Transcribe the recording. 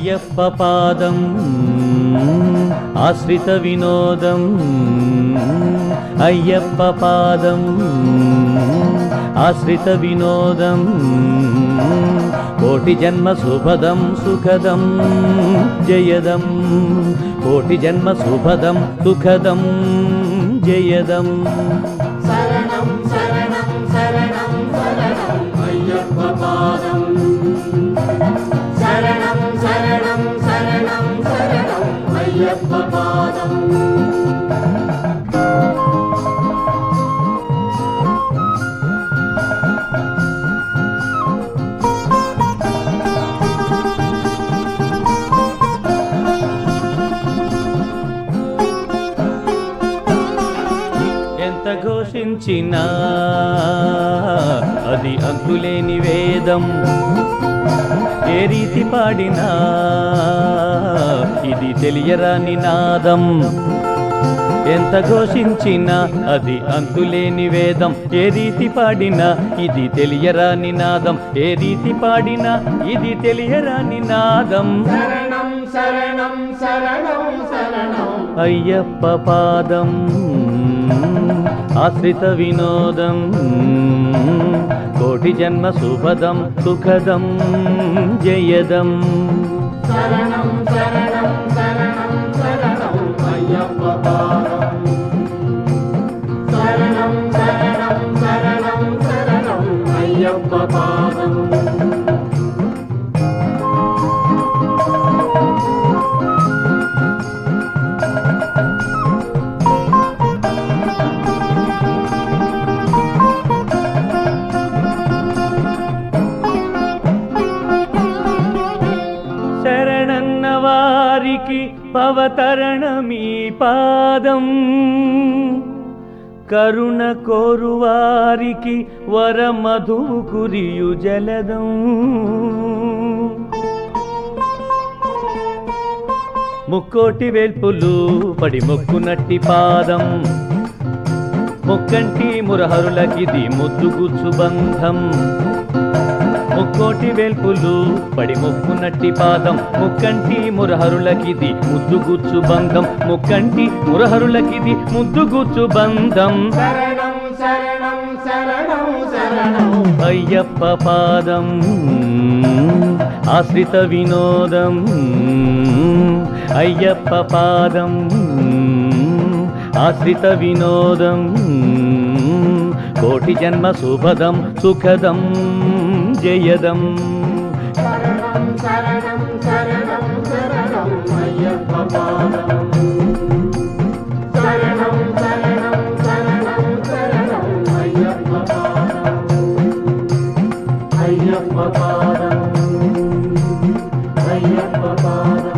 అయ్యప్ప పాదం ఆశ్రిత వినోదం అయ్యప్ప పాదం ఆశ్రిత వినోదం కోటి జన్మ శుభదం సుఖదం జయదం కోటి జన్మ శుభదం సుఖదం జయదం శరణం శరణం శరణం శరణం అయ్యప్ప పాదం శరణం శరణం శరణం శరణం అయ్యప్ప పాదం ఎంత ఘోషించినా అది అంతులేని వేదం ఏ రీతి పాడినా ఇది తెలియరాని నాదం ఎంత ఘోషించినా అది అంతులేని వేదం ఏ రీతి పాడినా ఇది తెలియరాని నాదం ఏ రీతి పాడినా ఇది తెలియరాని నాదం శరణం శరణం శరణం శరణం అయ్యప్ప పాదం ఆశ్రిత వినోదం కోటి జన్మ శుభదం సుఖదం జయదం శరణం శరణం శరణం శరణం అయ్యప్ప పాదం శరణం శరణం శరణం శరణం అయ్యప్ప పాదం శరణన్న వారికి పవతరణమీ పాదం కరుణ కోరువారికి వరమధువు కురియు జలదం ముక్కోటి వేల్పులు పడి మొక్కునట్టి పాదం ముక్కంటి మురహరులకిది ముద్దుగుచ్చు బంధం ముక్కోటి వేల్పులు పడి మొక్కునట్టి పాదం ముక్కంటి మురహరులకిది ముద్దుగుచ్చు బంధం ముక్కంటి మురహరులకిది ముద్దుగుచ్చు బంధం శరణం శరణం శరణం శరణం అయ్యప్ప పాదం ఆశ్రిత వినోదం అయ్యప్ప పాదం ఆశ్రిత వినోదం కోటి జన్మ శుభదం సుఖదం జయదం శరణం శరణం శరణం శరణం అయ్యప్ప పాదం శరణం శరణం శరణం శరణం అయ్యప్ప పాదం అయ్యప్ప పాదం అయ్యప్ప పాదం